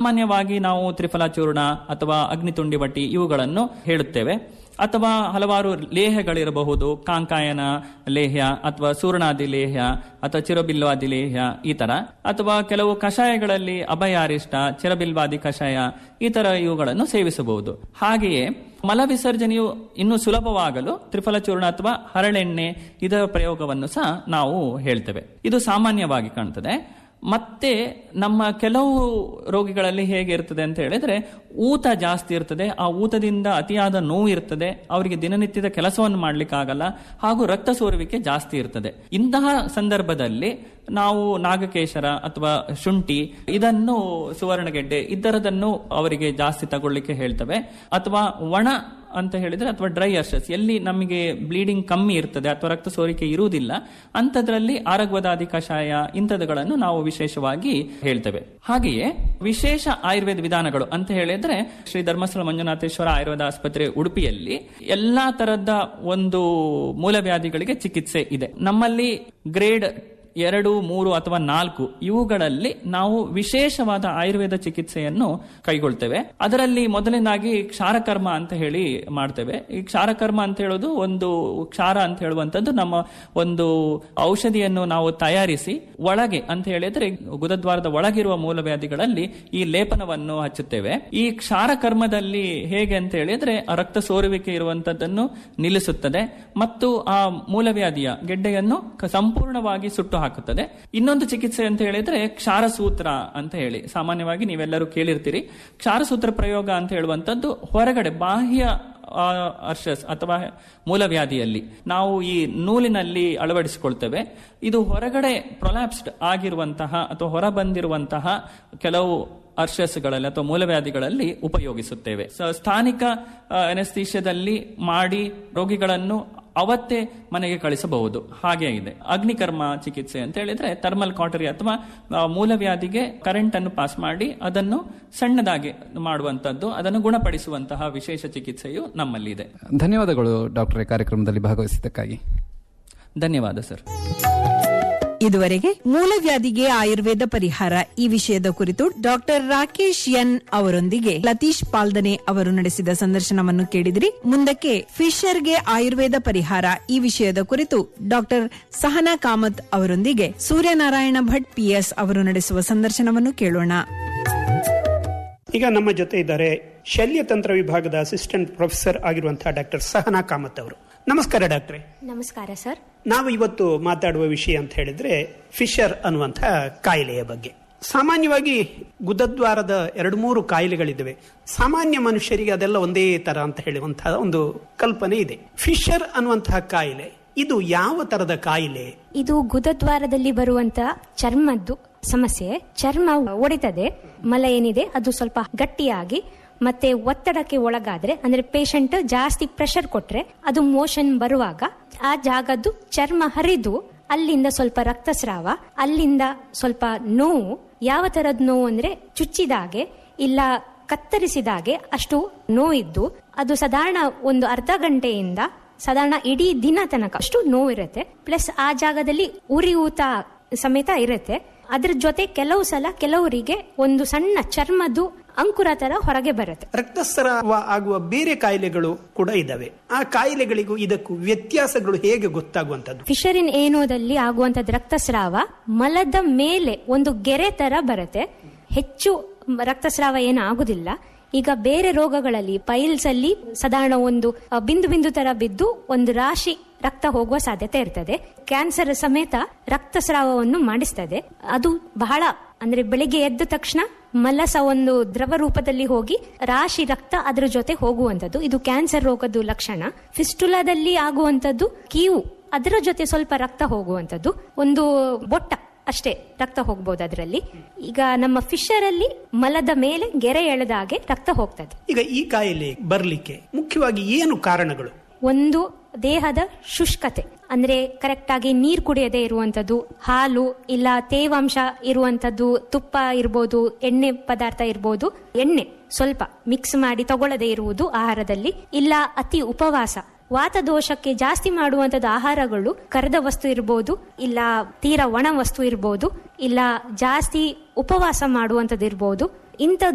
ಸಾಮಾನ್ಯವಾಗಿ ನಾವು ತ್ರಿಫಲ ಚೂರ್ಣ ಅಥವಾ ಅಗ್ನಿತುಂಡಿ ಬಟ್ಟಿ ಇವುಗಳನ್ನು ಹೇಳುತ್ತೇವೆ ಅಥವಾ ಹಲವಾರು ಲೇಹಗಳಿರಬಹುದು ಕಾಂಕಾಯನ ಲೇಹ್ಯ ಅಥವಾ ಸೂರ್ಣಾದಿ ಲೇಹ್ಯ ಅಥವಾ ಚಿರಬಿಲ್ವಾದಿ ಲೇಹ್ಯ ಈ ತರ ಅಥವಾ ಕೆಲವು ಕಷಾಯಗಳಲ್ಲಿ ಅಭಯಾರಿಷ್ಟ ಚಿರಬಿಲ್ವಾದಿ ಕಷಾಯ ಈ ತರ ಇವುಗಳನ್ನು ಸೇವಿಸಬಹುದು ಹಾಗೆಯೇ ಮಲ ವಿಸರ್ಜನೆಯು ಇನ್ನೂ ಸುಲಭವಾಗಲು ತ್ರಿಫಲ ಚೂರ್ಣ ಅಥವಾ ಹರಳೆಣ್ಣೆ ಇದರ ಪ್ರಯೋಗವನ್ನು ಸಹ ನಾವು ಹೇಳ್ತೇವೆ ಇದು ಸಾಮಾನ್ಯವಾಗಿ ಕಾಣ್ತದೆ ಮತ್ತೆ ನಮ್ಮ ಕೆಲವು ರೋಗಿಗಳಲ್ಲಿ ಹೇಗೆ ಇರ್ತದೆ ಅಂತ ಹೇಳಿದ್ರೆ ಊತ ಜಾಸ್ತಿ ಇರ್ತದೆ ಆ ಊತದಿಂದ ಅತಿಯಾದ ನೋವು ಇರ್ತದೆ ಅವರಿಗೆ ದಿನನಿತ್ಯದ ಕೆಲಸವನ್ನು ಮಾಡ್ಲಿಕ್ಕಾಗಲ್ಲ ಹಾಗೂ ರಕ್ತ ಸೋರುವಿಕೆ ಜಾಸ್ತಿ ಇರ್ತದೆ ಇಂತಹ ಸಂದರ್ಭದಲ್ಲಿ ನಾವು ನಾಗಕೇಶರ ಅಥವಾ ಶುಂಠಿ ಇದನ್ನು ಸುವರ್ಣಗೆಡ್ಡೆ ಇದರದನ್ನು ಅವರಿಗೆ ಜಾಸ್ತಿ ತಗೊಳ್ಳಿಕ್ಕೆ ಹೇಳ್ತವೆ ಅಥವಾ ಒಣ ಅಂತ ಹೇಳಿದ್ರೆ ಅಥವಾ ಡ್ರೈ ಅರ್ಷಸ್ ಎಲ್ಲಿ ನಮಗೆ ಬ್ಲೀಡಿಂಗ್ ಕಮ್ಮಿ ಇರ್ತದೆ ಅಥವಾ ರಕ್ತ ಸೋರಿಕೆ ಇರುವುದಿಲ್ಲ ಅಂಥದ್ರಲ್ಲಿ ಆರಗ್ವದಾದಿ ಕಷಾಯ ಇಂಥದ್ದುಗಳನ್ನು ನಾವು ವಿಶೇಷವಾಗಿ ಹೇಳ್ತೇವೆ ಹಾಗೆಯೇ ವಿಶೇಷ ಆಯುರ್ವೇದ ವಿಧಾನಗಳು ಅಂತ ಹೇಳಿದ್ರೆ ಶ್ರೀ ಧರ್ಮಸ್ಥಳ ಮಂಜುನಾಥೇಶ್ವರ ಆಯುರ್ವೇದ ಆಸ್ಪತ್ರೆ ಉಡುಪಿಯಲ್ಲಿ ಎಲ್ಲಾ ತರದ ಒಂದು ಮೂಲವ್ಯಾಧಿಗಳಿಗೆ ಚಿಕಿತ್ಸೆ ಇದೆ ನಮ್ಮಲ್ಲಿ ಗ್ರೇಡ್ ಎರಡು ಮೂರು ಅಥವಾ ನಾಲ್ಕು ಇವುಗಳಲ್ಲಿ ನಾವು ವಿಶೇಷವಾದ ಆಯುರ್ವೇದ ಚಿಕಿತ್ಸೆಯನ್ನು ಕೈಗೊಳ್ತೇವೆ ಅದರಲ್ಲಿ ಮೊದಲನೇದಾಗಿ ಕ್ಷಾರಕರ್ಮ ಅಂತ ಹೇಳಿ ಮಾಡ್ತೇವೆ ಈ ಕ್ಷಾರಕರ್ಮ ಅಂತ ಹೇಳೋದು ಒಂದು ಕ್ಷಾರ ಅಂತ ಹೇಳುವಂತದ್ದು ನಮ್ಮ ಒಂದು ಔಷಧಿಯನ್ನು ನಾವು ತಯಾರಿಸಿ ಒಳಗೆ ಅಂತ ಹೇಳಿದ್ರೆ ಗುದದ್ವಾರದ ಒಳಗಿರುವ ಮೂಲವ್ಯಾಧಿಗಳಲ್ಲಿ ಈ ಲೇಪನವನ್ನು ಹಚ್ಚುತ್ತೇವೆ ಈ ಕ್ಷಾರಕರ್ಮದಲ್ಲಿ ಹೇಗೆ ಅಂತ ಹೇಳಿದ್ರೆ ಆ ರಕ್ತ ಸೋರುವಿಕೆ ಇರುವಂತದ್ದನ್ನು ನಿಲ್ಲಿಸುತ್ತದೆ ಮತ್ತು ಆ ಮೂಲವ್ಯಾಧಿಯ ಗೆಡ್ಡೆಯನ್ನು ಕ- ಸಂಪೂರ್ಣವಾಗಿ ಸುಟ್ಟು ಹಾಕುತ್ತದೆ ಇನ್ನೊಂದು ಚಿಕಿತ್ಸೆ ಅಂತ ಹೇಳಿದ್ರೆ ಕ್ಷಾರಸೂತ್ರ ಅಂತ ಹೇಳಿ ಸಾಮಾನ್ಯವಾಗಿ ನೀವೆಲ್ಲರೂ ಕೇಳಿರ್ತೀರಿ ಕ್ಷಾರಸೂತ್ರ ಪ್ರಯೋಗ ಅಂತ ಹೇಳುವಂತದ್ದು ಹೊರಗಡೆ ಬಾಹ್ಯ ಆ, ಅರ್ಷಸ್ ಅಥವಾ ಮೂಲವ್ಯಾಧಿಯಲ್ಲಿ ನಾವು ಈ ನೂಲಿನಲ್ಲಿ ಅಳವಡಿಸಿಕೊಳ್ತೇವೆ ಇದು ಹೊರಗಡೆ ಪ್ರೊಲ್ಯಾಪ್ಸ್ಡ್ ಆಗಿರುವಂತಹ ಅಥವಾ ಹೊರ ಬಂದಿರುವಂತಹ ಕೆಲವು ಅರ್ಷಸ್ಗಳಲ್ಲಿ ಅಥವಾ ಮೂಲವ್ಯಾಧಿಗಳಲ್ಲಿ ಉಪಯೋಗಿಸುತ್ತೇವೆ ಸ- ಸ್ಥಾನಿಕ ಅನೆಸ್ಥೀಷ್ಯದಲ್ಲಿ ಮಾಡಿ ರೋಗಿಗಳನ್ನು ಅವತ್ತೇ ಮನೆಗೆ ಕಳಿಸಬಹುದು ಹಾಗೆ ಇದೆ ಅಗ್ನಿಕರ್ಮ ಚಿಕಿತ್ಸೆ ಅಂತ ಹೇಳಿದ್ರೆ ಥರ್ಮಲ್ ಕಾಟರಿ ಅಥವಾ ಆ, ಮೂಲವ್ಯಾಧಿಗೆ ಕರೆಂಟ್ ಅನ್ನು ಪಾಸ್ ಮಾಡಿ ಅದನ್ನು ಸಣ್ಣದಾಗಿ ಮಾಡುವಂತದ್ದು ಅದನ್ನು ಗುಣಪಡಿಸುವಂತಹ ವಿಶೇಷ ಚಿಕಿತ್ಸೆಯು ನಮ್ಮಲ್ಲಿದೆ ಧನ್ಯವಾದಗಳು ಡಾಕ್ಟರ್ ಕಾರ್ಯಕ್ರಮದಲ್ಲಿ ಭಾಗವಹಿಸಿದ್ದಕ್ಕಾಗಿ ಧನ್ಯವಾದ ಸರ್ ಇದುವರೆಗೆ ಮೂಲವ್ಯಾಧಿಗೆ ಆಯುರ್ವೇದ ಪರಿಹಾರ ಈ ವಿಷಯದ ಕುರಿತು ಡಾಕ್ಟರ್ ರಾಕೇಶ್ ಎನ್ ಅವರೊಂದಿಗೆ ಲತೀಶ್ ಪಾಲ್ದನೆ ಅವರು ನಡೆಸಿದ ಸಂದರ್ಶನವನ್ನು ಕೇಳಿದಿರಿ ಮುಂದಕ್ಕೆ ಫಿಶರ್ಗೆ ಆಯುರ್ವೇದ ಪರಿಹಾರ ಈ ವಿಷಯದ ಕುರಿತು ಡಾಕ್ಟರ್ ಸಹನಾ ಕಾಮತ್ ಅವರೊಂದಿಗೆ ಸೂರ್ಯನಾರಾಯಣ ಭಟ್ ಪಿಎಸ್ ಅವರು ನಡೆಸುವ ಸಂದರ್ಶನವನ್ನು ಕೇಳೋಣ ಈಗ ನಮ್ಮ ಜೊತೆ ಇದ್ದಾರೆ ಶಲ್ಯತಂತ್ರ ವಿಭಾಗದ ಅಸಿಸ್ಟೆಂಟ್ ಪ್ರೊಫೆಸರ್ ಆಗಿರುವಂತಹ ಡಾಕ್ಟರ್ ಸಹನಾ ಕಾಮತ್ ಅವರು ನಮಸ್ಕಾರ ಡಾಕ್ಟ್ರೆ ನಮಸ್ಕಾರ ಸರ್ ನಾವು ಇವತ್ತು ಮಾತಾಡುವ ವಿಷಯ ಅಂತ ಹೇಳಿದ್ರೆ ಫಿಶರ್ ಅನ್ನುವಂತಹ ಕಾಯಿಲೆಯ ಬಗ್ಗೆ ಸಾಮಾನ್ಯವಾಗಿ ಗುದದ್ವಾರದ ಎರಡು ಮೂರು ಕಾಯಿಲೆಗಳಿದ್ದಾವೆ ಸಾಮಾನ್ಯ ಮನುಷ್ಯರಿಗೆ ಅದೆಲ್ಲ ಒಂದೇ ತರ ಅಂತ ಹೇಳುವಂತಹ ಒಂದು ಕಲ್ಪನೆ ಇದೆ ಫಿಶರ್ ಅನ್ನುವಂತಹ ಕಾಯಿಲೆ ಇದು ಯಾವ ತರದ ಕಾಯಿಲೆ ಇದು ಗುದದ್ವಾರದಲ್ಲಿ ಬರುವಂತ ಚರ್ಮದ್ದು ಸಮಸ್ಯೆ ಚರ್ಮ ಒಡಿತದೆ ಮಲ ಏನಿದೆ ಅದು ಸ್ವಲ್ಪ ಗಟ್ಟಿಯಾಗಿ ಮತ್ತೆ ಒತ್ತಡಕ್ಕೆ ಒಳಗಾದ್ರೆ ಅಂದ್ರೆ ಪೇಷಂಟ್ ಜಾಸ್ತಿ ಪ್ರೆಷರ್ ಕೊಟ್ರೆ ಅದು ಮೋಷನ್ ಬರುವಾಗ ಆ ಜಾಗದ್ದು ಚರ್ಮ ಹರಿದು ಅಲ್ಲಿಂದ ಸ್ವಲ್ಪ ರಕ್ತಸ್ರಾವ ಅಲ್ಲಿಂದ ಸ್ವಲ್ಪ ನೋವು ಯಾವ ತರದ್ ನೋವು ಅಂದ್ರೆ ಚುಚ್ಚಿದಾಗೆ ಇಲ್ಲ ಕತ್ತರಿಸಿದಾಗೆ ಅಷ್ಟು ನೋವಿದ್ದು ಅದು ಸಾಧಾರಣ ಒಂದು ಅರ್ಧ ಗಂಟೆಯಿಂದ ಸಾಧಾರಣ ಇಡೀ ದಿನ ತನಕ ಅಷ್ಟು ನೋವಿರುತ್ತೆ ಪ್ಲಸ್ ಆ ಜಾಗದಲ್ಲಿ ಉರಿಯೂತ ಸಮೇತ ಇರುತ್ತೆ ಅದ್ರ ಜೊತೆ ಕೆಲವು ಸಲ ಕೆಲವರಿಗೆ ಒಂದು ಸಣ್ಣ ಚರ್ಮದ್ದು ಅಂಕುರ ತರ ಹೊರಗೆ ಬರುತ್ತೆ ರಕ್ತಸ್ರಾವ ಆಗುವ ಬೇರೆ ಕಾಯಿಲೆಗಳು ಕೂಡ ಇದಾವೆ ಆ ಕಾಯಿಲೆಗಳಿಗೂ ಇದಕ್ಕೂ ವ್ಯತ್ಯಾಸಗಳು ಹೇಗೆ ಗೊತ್ತಾಗುವಂತದ್ದು ಫಿಶರಿನ್ ಏನೋದಲ್ಲಿ ಆಗುವಂತದ್ದು ರಕ್ತಸ್ರಾವ ಮಲದ ಮೇಲೆ ಒಂದು ಗೆರೆ ತರ ಬರುತ್ತೆ ಹೆಚ್ಚು ರಕ್ತಸ್ರಾವ ಏನು ಆಗುದಿಲ್ಲ ಈಗ ಬೇರೆ ರೋಗಗಳಲ್ಲಿ ಪೈಲ್ಸ್ ಅಲ್ಲಿ ಸಾಧಾರಣ ಒಂದು ಅ, ಬಿಂದು ಬಿಂದು ತರ ಬಿದ್ದು ಒಂದು ರಾಶಿ ರಕ್ತ ಹೋಗುವ ಸಾಧ್ಯತೆ ಇರ್ತದೆ ಕ್ಯಾನ್ಸರ್ ಸಮೇತ ರಕ್ತಸ್ರಾವವನ್ನು ಮಾಡಿಸ್ತದೆ ಅದು ಬಹಳ ಅಂದ್ರೆ ಬೆಳಿಗ್ಗೆ ಎದ್ದ ತಕ್ಷಣ ಮಲಸ ಒಂದು ದ್ರವ ರೂಪದಲ್ಲಿ ಹೋಗಿ ರಾಶಿ ರಕ್ತ ಅದರ ಜೊತೆ ಹೋಗುವಂತದ್ದು ಇದು ಕ್ಯಾನ್ಸರ್ ರೋಗದ್ದು ಲಕ್ಷಣ ಫಿಸ್ಟುಲಾದಲ್ಲಿ ಆಗುವಂತದ್ದು ಕೀವು ಅದರ ಜೊತೆ ಸ್ವಲ್ಪ ರಕ್ತ ಹೋಗುವಂತದ್ದು ಒಂದು ಬೊಟ್ಟ ಅಷ್ಟೇ ರಕ್ತ ಹೋಗ್ಬೋದು ಅದರಲ್ಲಿ ಈಗ ನಮ್ಮ ಫಿಶರ್ ಅಲ್ಲಿ ಮಲದ ಮೇಲೆ ಗೆರೆ ಎಳೆದ ಹಾಗೆ ರಕ್ತ ಹೋಗ್ತದೆ ಈಗ ಈ ಕಾಯಿಲೆ ಬರ್ಲಿಕ್ಕೆ ಮುಖ್ಯವಾಗಿ ಏನು ಕಾರಣಗಳು ಒಂದು ದೇಹದ ಶುಷ್ಕತೆ ಅಂದ್ರೆ ಕರೆಕ್ಟ್ ಆಗಿ ನೀರ್ ಕುಡಿಯದೆ ಇರುವಂತದ್ದು ಹಾಲು ಇಲ್ಲ ತೇವಾಂಶ ಇರುವಂತದ್ದು ತುಪ್ಪ ಇರ್ಬೋದು ಎಣ್ಣೆ ಪದಾರ್ಥ ಇರ್ಬೋದು ಎಣ್ಣೆ ಸ್ವಲ್ಪ ಮಿಕ್ಸ್ ಮಾಡಿ ತಗೊಳ್ಳದೆ ಇರುವುದು ಆಹಾರದಲ್ಲಿ ಇಲ್ಲ ಅತಿ ಉಪವಾಸ ವಾತದೋಷಕ್ಕೆ ಜಾಸ್ತಿ ಮಾಡುವಂತದ್ದು ಆಹಾರಗಳು ಕರೆದ ವಸ್ತು ಇರ್ಬೋದು ಇಲ್ಲ ತೀರಾ ಒಣ ವಸ್ತು ಇರ್ಬೋದು ಇಲ್ಲ ಜಾಸ್ತಿ ಉಪವಾಸ ಮಾಡುವಂತದ್ದು ಇರ್ಬೋದು ಇಂಥ